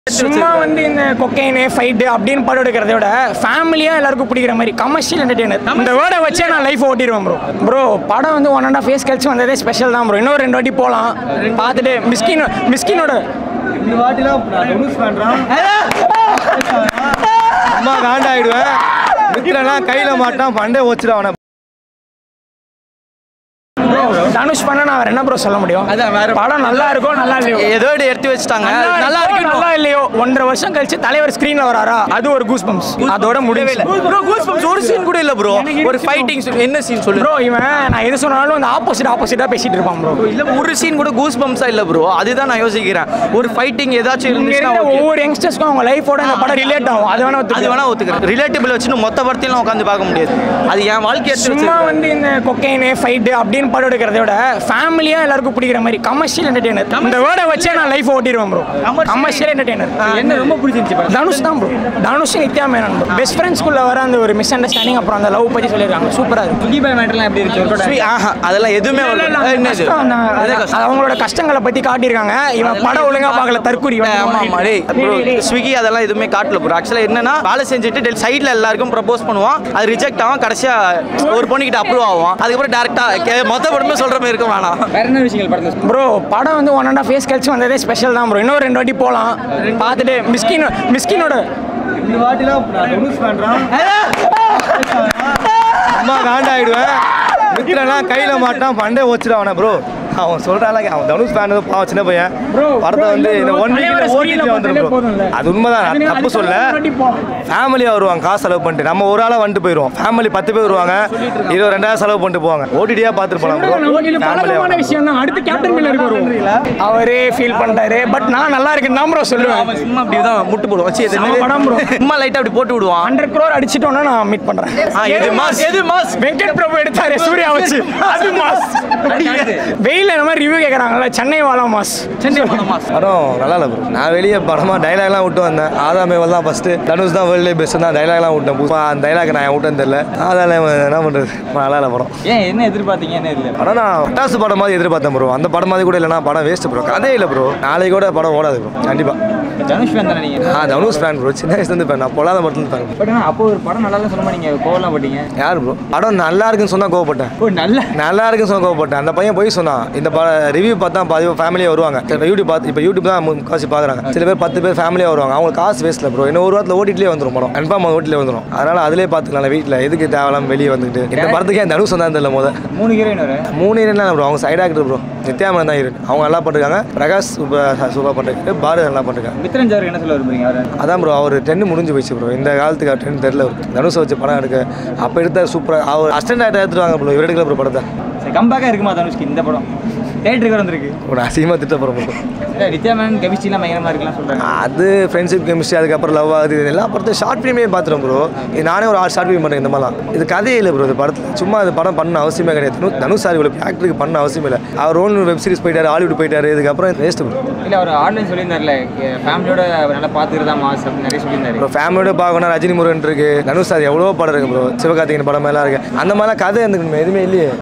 சும்மா வந்து இந்த கொக்கைனு ஃபைட்டு அப்படின்னு படம் எடுக்கிறத விட ஃபேமிலியாக எல்லாருக்கும் பிடிக்கிற மாதிரி கமர்ஷியல் என்டர்டெய்னர் இந்த வேர்டை வச்சே நான் லைஃப் ஓட்டிடுவேன் ப்ரோ ப்ரோ படம் வந்து ஒன் அண்ட் ஆஃப் ஃபேஸ் கழிச்சு வந்ததே ஸ்பெஷல் தான் ப்ரோ இன்னொரு ரெண்டு வாட்டி போகலாம் பார்த்துட்டு மிஸ்கின் மிஸ்கினோட இந்த வாட்டிலாம் நான் டொனுஸ் பண்ணுறான் அம்மா காண்டாயிடுவேன் மித்திரனா கையில் மாட்டான் பண்டே வச்சிடும் அவனை ப்ரோ தனுஷ் பண்ண நான் வேற என்ன ப்ரோ சொல்ல முடியும் அதான் வேற- படம் நல்லா இருக்கும் நல்லா இல்லையோ ஏதோ இப்படி எடுத்து வச்சுட்டாங்க நல்லா நல்லா இருக்கு இருக்கு நல்லா இல்லையோ ஒன்றரை வருஷம் கழிச்சு தலைவர் ஸ்க்ரீன்ல வராரா அது ஒரு கூஸ் பம்ப்ஸ் அதோட முடியவே இல்லை ப்ரோ கூஸ் பம்ப்ஸ் ஒரு சீன் கூட இல்ல ப்ரோ எனக்கு ஒரு இருக்கு ஃபைட்டிங் என்ன சீன் சொல்லு ப்ரோ இவன் நான் எது சொன்னாலும் அந்த ஆப்போசிட் ஆப்போசிட்டா பேசிட்டு இருப்பான் ப்ரோ இல்ல ஒரு சீன் கூட கூஸ் பம்ப்ஸா இல்ல ப்ரோ அதுதான் நான் யோசிக்கிறேன் ஒரு ஃபைட்டிங் ஏதாச்சும் இங்க இருந்துச்சுன்னா இருக்க okay. ஒவ்வொரு யங்ஸ்டர்ஸ்க்கும் அவங்க லைஃபோட இந்த படம் ரிலேட் ஆகும் அது வேணா அது ஒத்துக்கலாம் வேணா ஒத்துக்கிறேன் ரிலேட்டிபிள் வச்சுன்னு மொத்த படத்தையும் உட்காந்து பார்க்க முடியாது அது என் வாழ்க்கை எடுத்து சும்மா வச்சிருக்கேன். வந்து இந்த கொக்கைனு ஃபைட்டு அப்படின்னு படம் எடுக்கிறத விட ஃபேமிலியாக எல்லாருக்கும் பிடிக்கிற மாதிரி கமர்ஷியல் என்டர்டெய்னர் இந்த வேர்டை வச்சே நான் லைஃப் ஓட்டிடுவேன் ப்ரோ கமர்ஷியல் என்டர்டெய்னர் என்ன ரொம்ப பிடிச்சிருந்துச்சு தனுஷ் தான் bro Dhanush Nithya Menen bro best ஃப்ரெண்ட்ஸ்குள்ள வர அந்த ஒரு மிஸ் அண்டர்ஸ்டாண்டிங் அப்புறம் அந்த லவ் பற்றி சொல்லியிருக்காங்க சூப்பராக இருக்கு தீபாவளி மேட்டர்லாம் எப்படி இருந்துச்சு Sweet, ஆஹா, அதெல்லாம் எதுவுமே இல்ல, இல்ல, வரல. அந்த என்னது? கஷ்டம், அந்த- அதே அது- கஷ்டம். அவங்களோட கஷ்டங்களை பத்தி காட்டியிருக்காங்க இவன் படம் ஒழுங்கா பார்க்கல தற்கூரி இவன் ஆமா ஆமா டேய் டேய், ப்ரோ டேய், டேய். ஸ்விக்கி அதெல்லாம் எதுவுமே காட்டல ப்ரோ ஆக்சுவலாக என்னன்னா வேலை செஞ்சுட்டு சைடில் எல்லாருக்கும் ப்ரப்போஸ் பண்ணுவான் அது ரிஜெக்ட் ஆகும் கடைசியா ஒரு பொண்ணுகிட்ட அப்ரூவ் ஆகும் அதுக்கப்புறம் டேரக்டா மொத்த படமே சொல்ற மாதிரி இருக்க வேணாம் வேற என்ன விஷயங்கள் படத்தில் ப்ரோ படம் வந்து ஒன் அண்ட் ஆஃப் ஃபேஸ் கழிச்சு வந்ததே ஸ்பெஷல் தான் ப்ரோ இன்னொரு ரெண்டு வாட்டி போகலாம் பார்த்துட்டு மிஸ்கின் மிஸ்கினோட இந்த வாட்டிலாம் நான் டொனுஸ் பண்ணுறான் அம்மா காண்டாயிடுவேன் மித்திரனா கையில் மாட்டான் பண்டே வச்சிடும் அவனை ப்ரோ அவன் சொல்கிறான் அவன் தனுஷ் ஃபேன் பாவம் சின்ன பையன் Bro, படத்தை bro, வந்து இல்ல இந்த bro, ஒன் தலைவரை வீக்கில் screen ல ஓடிட்டு வந்துடும் பார்த்தாலே போதும்ல. ப்ரோ அது உண்மைதான் நான் அதுக்கு தப்பு சொல்ல அதுக்கு வாட்டி போலாம். ஃபேமிலியாக வருவாங்க காசு செலவு பண்ணிட்டு நம்ம ஒரு ஆளாக வந்துட்டு போயிடுவோம் ஃபேமிலி பத்து பேர் வருவாங்க இருபது ரெண்டாயிரம் செலவு பண்ணிட்டு போவாங்க ஓடிடியாக பார்த்துட்டு போகலாம் ப்ரோ இது பழக்கமான ஃபேமிலியாக விஷயம் தான் அடுத்து கேப்டன் மில்லருக்கு வருவோம் அவரே ஃபீல் பண்றாரு பட் நான் நல்லா இருக்குன்னு தான் ப்ரோ சொல்லுவேன் அவன் சும்மா அப்படி தான் முட்டு போடுவான் வச்சு எது செம படம் bro. சும்மா லைட்டா அப்படி போட்டு விடுவான் ஹண்ட்ரட் க்ரோர் அடிச்சிட்டோன்னா நான் மீட் பண்றேன் ஆ, எது மாஸ் எது மாஸ் வெங்கட் பிரபு எடுத்தாரு சூர்யா வச்சு அது மாஸ் வெயில இந்த மாதிரி ரிவ்யூ கேக்குறாங்கல்ல சென்னை வாழா மாஸ் சென்னை படம் மாஸ் படம் நல்லா இல்லை ப்ரோ நான் வெளியே படமாக டைலாக்லாம் விட்டு வந்தேன் ஆதாமேவல் தான் ஃபஸ்ட்டு தனுஷ் தான் வேர்ல்டே பெஸ்ட் தான் டைலாக்லாம் விட்டேன் புதுசா அந்த டைலாக் நான் விட்டேன்னு தெரியல அதெல்லாம் என்ன பண்ணுறது நல்லா இல்லை படம் ஏன் என்ன எதிர்பார்த்தீங்க என்ன இல்லை படம் நான் பட்டாசு படம் மாதிரி எதிர்பார்த்தேன் ப்ரோ அந்த படம் மாதிரி கூட இல்லைனா படம் வேஸ்ட் ப்ரோ கதையே இல்லை ப்ரோ நாளைக்கு கூட படம் ஓடாது ப்ரோ கண்டிப்பாக தனுஷ் ஃபேன் தானே நீங்க நான் தனுஷ் ஃபேன் ப்ரோ சின்ன வயசுலேருந்து ஃபேன் நான் பொல்லாத படத்துலேருந்து ஃபேன் பட் ஆனால் அப்போ ஒரு படம் நல்லா இல்லைன்னு சொல்லாம நீங்க கோவலாம் பட்டீங்க யார் ப்ரோ படம் நல்லா இருக்குன்னு சொன்னால் கோவப்பட்டேன் ஓ நல்ல நல்லா இருக்குன்னு சொன்ன கோவப்பட்டேன் அந்த பையன் போய் சொன்னான் இந்த ப ரிவ்யூ பார்த்தா பாதி ஃபேமிலியாக வருவாங்க இப்போ யூடியூப் பார்த்து இப்போ யூடியூப் தான் முக்காசி பார்க்குறாங்க சில பேர் பத்து பேர் ஃபேமிலியாக வருவாங்க அவங்களுக்கு காசு வேஸ்ட்டில் ப்ரோ இன்னும் ஒரு வாரத்தில் ஓட்டிலே வந்துடும் படம் கன்ஃபார்ம் ஓட்டிலே வந்துடும் அதனால் அதிலே பார்த்துக்கலாம் வீட்டில் எதுக்கு தேவையில்லாம வெளியே வந்துட்டு இந்த படத்துக்கு ஏன் தனுஷ் வந்தா தெரியல முத மூணு ஹீரோயின் வர மூணு ஹீரோயின் ப்ரோ அவங்க சைட் ஆக்டர் ப்ரோ நித்யாமன் தான் ஹீரோயின் அவங்க நல்லா பண்ணிருக்காங்க பிரகாஷ் சூப்பர் சூப்பர் பண்ணிருக்கு பாரதி நல்லா பண்ணிருக்காங்க மித்ரன் ஜாருக்கு என்ன சொல்ல விரும்புறீங்க அவர் அதான் ப்ரோ அவர் டென்னு முடிஞ்சு போயிடுச்சு ப்ரோ இந்த காலத்துக்கு அவர் டென் தெரில அவருக்கு தனுஷை வச்சு படம் எடுக்க அப்போ எடுத்த சூப்பராக அவர் அசிஸ்டன்ட் ஆக்டர் எடுத்துட்டு வாங்க ப்ரோ இவர் எடுக்கல ப்ரோ படத்தை சரி கம்பேக்காக இருக்குமா தனுஷ்க்கு இந்த படம் தேட்டருக்கு வந்திருக்கு ஒரு அசிங்கமாக திட்ட போகிறோம் ப்ரோ இல்லை நித்யா மேன் கெமிஸ்ட்ரிலாம் பயங்கரமாக இருக்கலாம் சொல்கிறாங்க அது ஃப்ரெண்ட்ஷிப் கெமிஸ்ட்ரி அதுக்கப்புறம் லவ் ஆகுது இது எல்லா படத்தையும் ஷார்ட் ஃபிலிமே பார்த்துறோம் ப்ரோ இது நானே ஒரு ஆறு ஷார்ட் ஃபிலிம் பண்ணுறேன் இந்த மாதிரிலாம் இது கதையே இல்லை ப்ரோ இது படத்தில் சும்மா அது படம் பண்ண அவசியமே கிடையாது தனு- தனுஷ் சார் இவ்வளோ ஆக்டருக்கு பண்ண அவசியம் இல்லை அவர் ஓன் வெப் சீரிஸ் போயிட்டாரு ஹாலிவுட் போயிட்டாரு இதுக்கப்புறம் வேஸ்ட் ப்ரோ இல்லை அவர் ஆன்லைன் சொல்லியிருந்தார்ல ஃபேமிலியோட நல்லா பார்த்துக்கிறதா மாஸ் அப்படின்னு நிறைய சொல்லியிருந்தாரு ப்ரோ ஃபேமிலியோட பார்க்கணும் ரஜினி முருகன் இருக்கு தனுஷ் சார் எவ்வளோ படம் இருக்கு ப்ரோ சிவகார்த்திகேயன் படம் எல்லாம் இருக்கு அந்த மாதிரிலாம் கதை இருந்துக்கணும் எதுவுமே இல்லையே